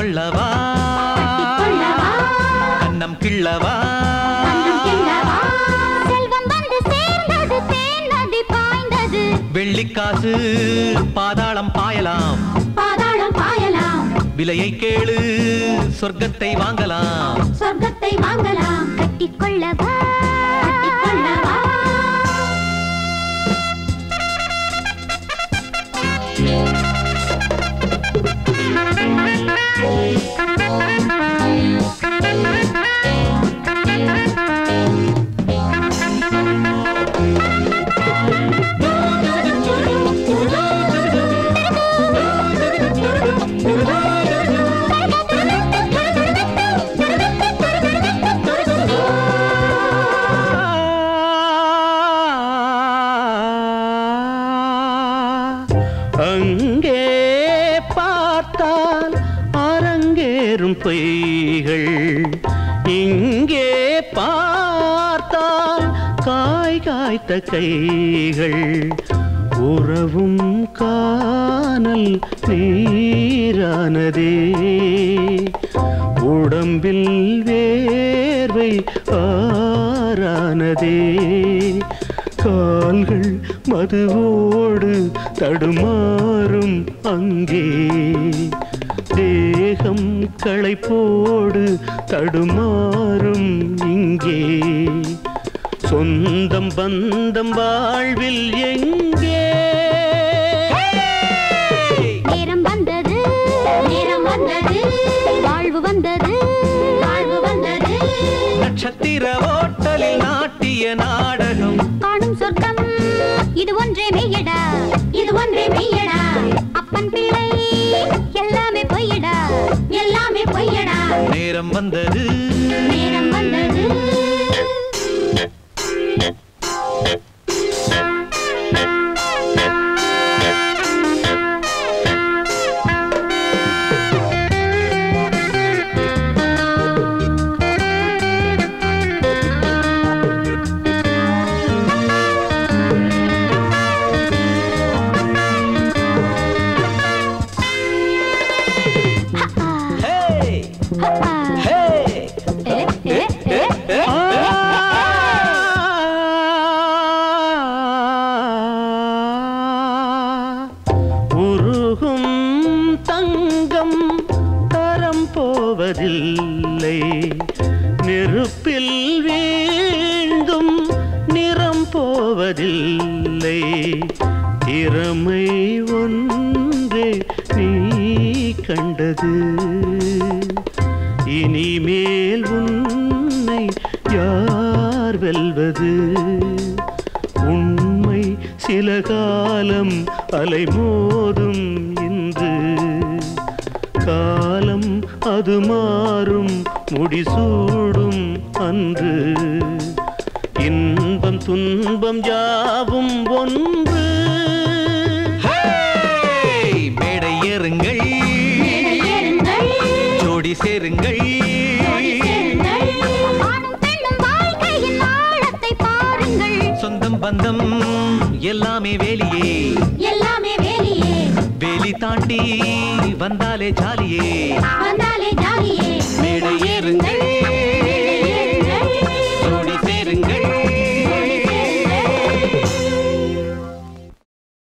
கொள்ளவா கொள்ளவா கண்ணம் கிள்ளவா கண்ணம் கிள்ளவா செல்வம் வந்து சேர்ந்தது தேன் நதி பாய்ந்தது வெள்ளிக்காசு பாதாளம் பாயலாம் பாதாளம் பாயலாம் விலையை கேளு சொர்க்கத்தை வாங்கலாம் சொர்க்கத்தை வாங்கலாம் கட்டிக்கொள்ளவா கட்டிக்கொள்ளவா அங்கே பார்த்தால் அரங்கேறும் பொய்கள் இங்கே பார்த்தால் காய் காய்த்த கைகள் உறவும் காணல் நீரானதே உடம்பில் வேர்வை ஆறானதே கால்கள் மதுவோடு தடுமாறும் அங்கே தேகம் களைப்போடு தடுமாறும் இங்கே சொந்தம் பந்தம் வாழ்வில் எங்கே நேரம் வந்தது நேரம் வந்தது வாழ்வு வந்தது வாழ்வு வந்தது நட்சத்திர ஓட்டலில் நாட்டிய நாடகம் காணும் சொர்க்கம் இது ஒன்றே மெய்யடா இது ஒன்றே மெய்யடா அப்பன் பிள்ளை எல்லாமே பொய்யடா எல்லாமே பொய்யடா நேரம் வந்தது நேரம் வந்தது ஹே ஹே ஏ, ஏ, ஏ, ஏ. உருகும் தங்கம் தரம் போவதில்லை நெருப்பில் வீழ்ந்தும் நிறம் போவதில்லை திறமை ஒன்றே நீ கண்டது இனிமேல் உன்னை யார் வெல்வது உண்மை சில காலம் அலைமோதும் இன்று காலம் அது மாறும் முடிசூடும் அன்று இன்பம் துன்பம் யாவும் ஒன்று ஹே! மேடை ஏறுங்கள் ஏறுங்கள், ஜோடி சேருங்கள் சேருங்கள். ஆணும் பெண்ணும் வாழ்க்கையின் ஆழத்தை பாருங்கள் சொந்தம் பந்தம் எல்லாமே வேலியே எல்லாமே வேலியே வேலி தாண்டி வந்தாலே ஜாலியே வந்தாலே ஜாலியே